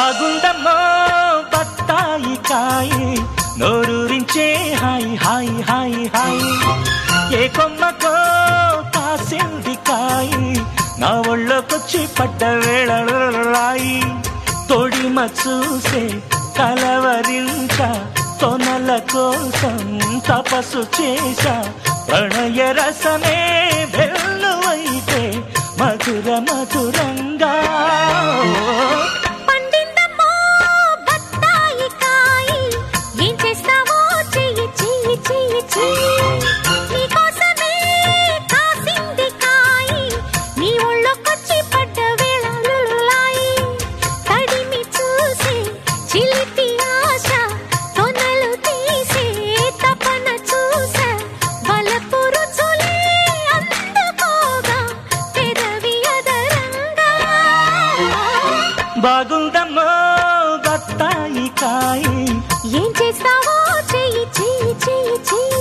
బాగుందమ్మో బత్తాయి కాయి నోరూరించే హాయ్ హాయ్ హాయ్ హాయ్ ఏ కొమ్మకో కాసింది కాయి నా ఒళ్ళోకొచ్చి పడ్డ వేళరాయి తొడిమ చూసే కలవరించ తొనల కోసం తపస్సు చేశా ప్రణయ రసమే వెల్లువైతే మధుర మధురంగా పండిందమ్మో బత్తాయి కాయి ఏం చేస్తావో చెయ్యి చెయ్యి చెయ్యి చెయ్యి నీకోసమే కాసింది కాయి నీ ఒళ్ళోకొచ్చి పడ్డ వేళలాయి తడిమి చూసి చిలిపి ఆశ తొనలు తీసే తపన చూసా బలపు రుచులే అందుకోగా పెదవి అదరంగా బాగుందమ్మో బత్తాయి కాయి ఏం చేస్తావో చెయ్యి చెయ్యి చెయ్యి చెయ్యి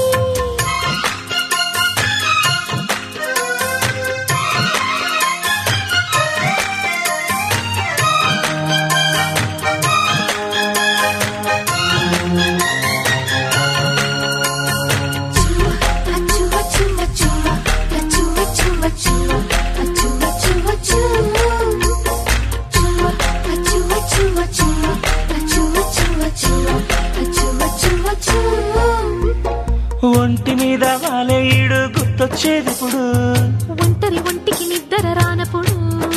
ఒంటి మీద వాలేయుడు గుర్తొచ్చేది ఇప్పుడు ఒంటరి ఒంటికి నిద్ర రానప్పుడు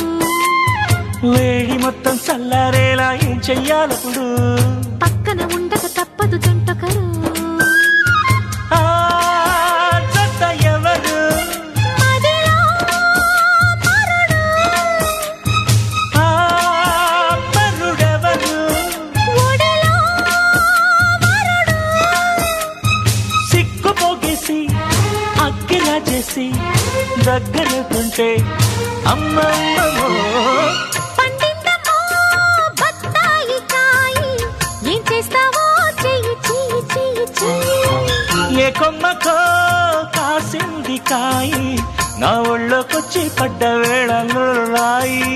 వేడి మొత్తం చల్లారేలా ఏం చెయ్యాలప్పుడు పక్కన ఉండక తప్పదు జంటకరు ఆ జత ఎవరు మదిలో మరుడు ఆ పరుడెవరు ఒడిలో మరుడు సిక్కు పోగేసి అక్కిలా చేసి దగ్గరకుంటే అమ్మమ్మో పండిందమ్మో బత్తాయి కాయి ఏం చేస్తావో చెయ్యి చెయ్యి చెయ్యి చెయ్యి ఏ కొమ్మకో కాసింది కాయి నా ఒళ్ళోకొచ్చి పడ్డ వేళలో రాయి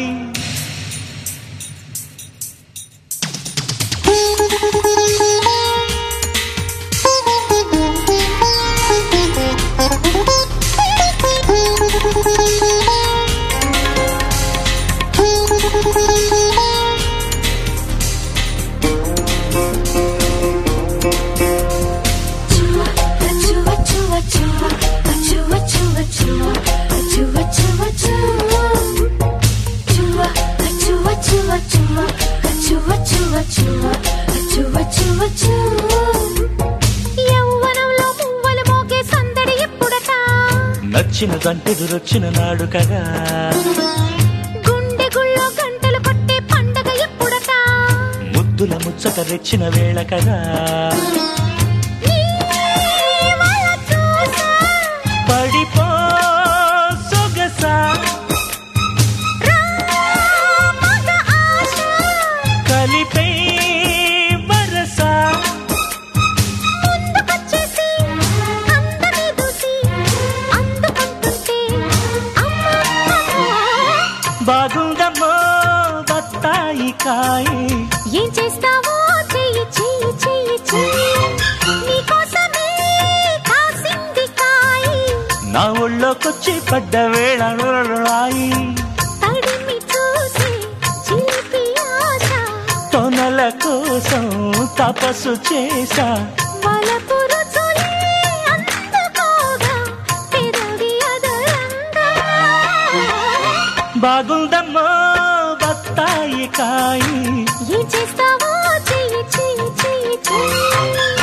యవ్వనంలో మువ్వలు మోగే సందడి ఎప్పుడట నచ్చిన గంటెదురొచ్చిన నాడు కదా గుండె గుళ్ళో గంటలు కొట్టే పండగ ఎప్పుడట ముద్దుల ముచ్చట రెచ్చిన వేళ కదా నీ వల చూసా పడిపో సొగసా రా మగ ఆశ కలిపై వరసా ముందుకొచ్చేసి అందరి దూసి అందుకుంటుంటే అమ్మమ్మ బాగుందమ్మో బత్తాయి కాయి ఏం చేస్తావో చెయ్యి చెయ్యి చెయ్యి చెయ్యి నీకోసమే కాసింది కాయి నా ఒళ్ళోకొచ్చి పడ్డ వేళ రాయి తడిమి చూసి చిలిపి ఆశ తొనల కోసం తపస్సు చేశా వలపు రుచులే అందుకోగా పెదవి అదరంగా బాగుందమ్మో బత్తాయి కాయి ఏం చేస్తావో చెయ్యి చెయ్యి చెయ్యి చెయ్యి